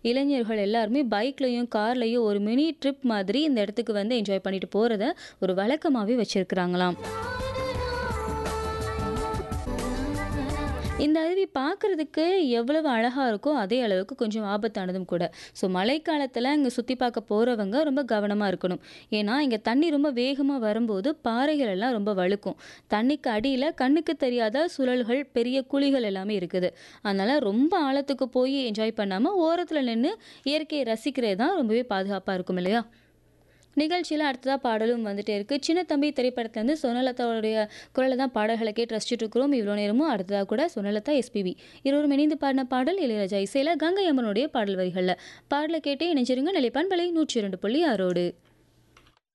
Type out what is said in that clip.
இளைஞர்கள் எல்லாருமே பைக்லயும், கார்லயும் ஒரு மினி ட்ரிப் மாதிரி இந்த இடத்துக்கு வந்து என்ஜாய் பண்ணிட்டு போறத ஒரு வழக்கமாவே வச்சிருக்கிறாங்களாம். இந்த அருவி பார்க்கறதுக்கு எவ்வளவு அழகா இருக்கோ, அதே அளவுக்கு கொஞ்சம் ஆபத்தானதும் கூட. ஸோ மழைக்காலத்துல இங்க சுத்தி பார்க்க போறவங்க ரொம்ப கவனமா இருக்கணும். ஏன்னா, இங்க தண்ணி ரொம்ப வேகமா வரும்போது பாறைகள் எல்லாம் ரொம்ப வழுக்கும். தண்ணிக்கு அடியில கண்ணுக்கு தெரியாத சுழல்கள், பெரிய குழிகள் எல்லாமே இருக்குது. அதனால ரொம்ப ஆழத்துக்கு போய் என்ஜாய் பண்ணாம, ஓரத்துல நின்னு இயற்கையை ரசிக்கிறது தான் ரொம்பவே பாதுகாப்பா இருக்கும் இல்லையா? நிகழ்ச்சியில அடுத்ததா பாடலும் வந்துட்டே இருக்கு. சின்ன தம்பி திரைப்படத்துலேருந்து சுவர்ணலதாவுடைய குரல்ல தான் பாடல்களை கேட்டு ரசிச்சுட்டு இருக்கிறோம். இவ்வளோ நேரமும் அடுத்ததா கூட சுவர்ணலதா, எஸ்பிபி இருவரும் இணைந்து பாடின பாடல் இளையராஜா இசையில கங்கை அமரனுடைய பாடல் வரிகள்ல. பாடலை கேட்டே இணைஞ்சிருங்க நிலைப்பான்பலை 102.6 ரோடு.